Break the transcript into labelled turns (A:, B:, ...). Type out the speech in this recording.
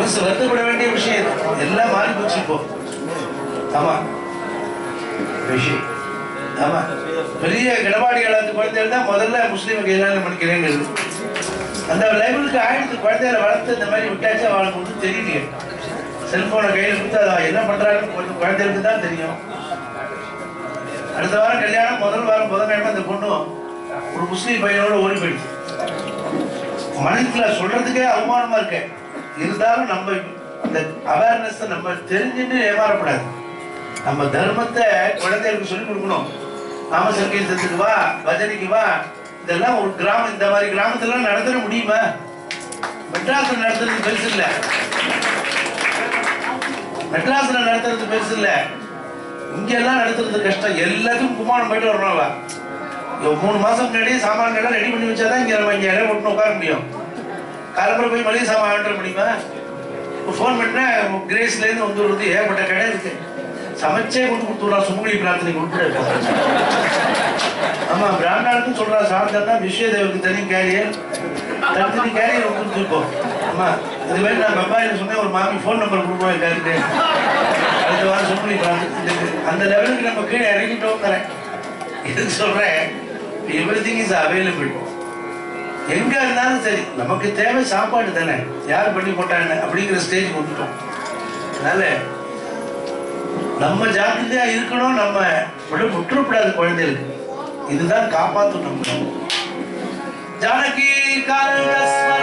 A: மனசு வருத்தப்பட வேண்டிய விஷயம் இது. எல்லாம் மாறி போச்சு இப்போ ஆமா விஷயம் ஆமா பெரிய கிடபாடி காலத்து குழந்தைகள் தான் முதல்ல முஸ்லீம் கல்யாணம் பண்ணிக்கிறேங்கிறது அந்த லைபிளுக்கு ஆயிரத்து குழந்தைகளை வளர்த்து இந்த மாதிரி விட்டாச்சு அவளுக்கு ஒன்றும் தெரியலையே செல்போனை கையில் கொடுத்து அதை என்ன பண்றாங்கன்னு கொஞ்சம் குழந்தைகளுக்கு தான் தெரியும் அடுத்த வாரம் கல்யாணம் முதல் வாரம் புதன்கிழமை அந்த பொண்ணு ஒரு முஸ்லீம் பையனோட ஓடி போயிடுச்சு மனசுல சொல்றதுக்கே அவமானமா இருக்கு இருந்தாலும் நம்ம அந்த அவேர்னஸ் நம்ம தெரிஞ்சுட்டு ஏமாறக்கூடாது நம்ம தர்மத்தை குழந்தைகளுக்கு சொல்லிக் கொடுக்கணும் நாம சங்கீதத்துக்கு வா பஜனைக்கு வா இதெல்லாம் ஒரு கிராமம் இந்த மாதிரி கிராமத்துல நடந்துட முடியுமா மெட்ராஸ்ல நடத்துறது பெருசு இல்ல மெட்ராஸ்ல நடத்துறது பெருசு இல்ல இங்க எல்லாம் நடத்துறது கஷ்டம் எல்லாத்துக்கும் குமாரம் போயிட்டு வரணும்ல இங்க மூணு மாசம் முன்னாடியே சாமான்கள் எல்லாம் ரெடி பண்ணி வச்சாதான் இங்க நம்ம இங்க இடம் விட்டு உட்கார முடியும் காலம்பரம் போய் மளிகை சாமான் வாங்கிட்டு முடியுமா ஃபோன் பண்ணா கிரேஸ்ல இருந்து வந்து வருது ஏகப்பட்ட கடை இருக்கு சமைச்சே கொண்டு கொடுத்துடுறான் சுமங்கலி பிரார்த்தனை கொடுத்துட்டு ஆமா பிராமணாருக்கும் சொல்றா சாப்பிட்டா விஸ்வதேவருக்கு தனி கேரியர் தனி கேரியர் கொடுத்துருக்கோம் ஆமா இது மாதிரி நான் பப்பாயில சொன்னேன் ஒரு மாமி ஃபோன் நம்பர் கொடுப்போம் எல்லாருக்கு அடுத்த வாரம் சுமங்கலி பிரார்த்தனை அந்த லெவலுக்கு நம்ம கீழே இறங்கிட்டோம் தரேன் எதுக்கு சொல்றேன் எவ்ரி திங் இஸ் அவைலபிள் எங்க இருந்தாலும் சரி நமக்கு தேவை சாப்பாடு தானே யார் பண்ணி போட்டாங்க அப்படிங்கிற ஸ்டேஜ் வந்துட்டோம் அதனால நம்ம ஜாக்கிரதையா இருக்கணும் நம்ம விட முற்றப்படாது குழந்தைகளுக்கு இதுதான் காப்பாற்றும் நம்ம ஜானகி கால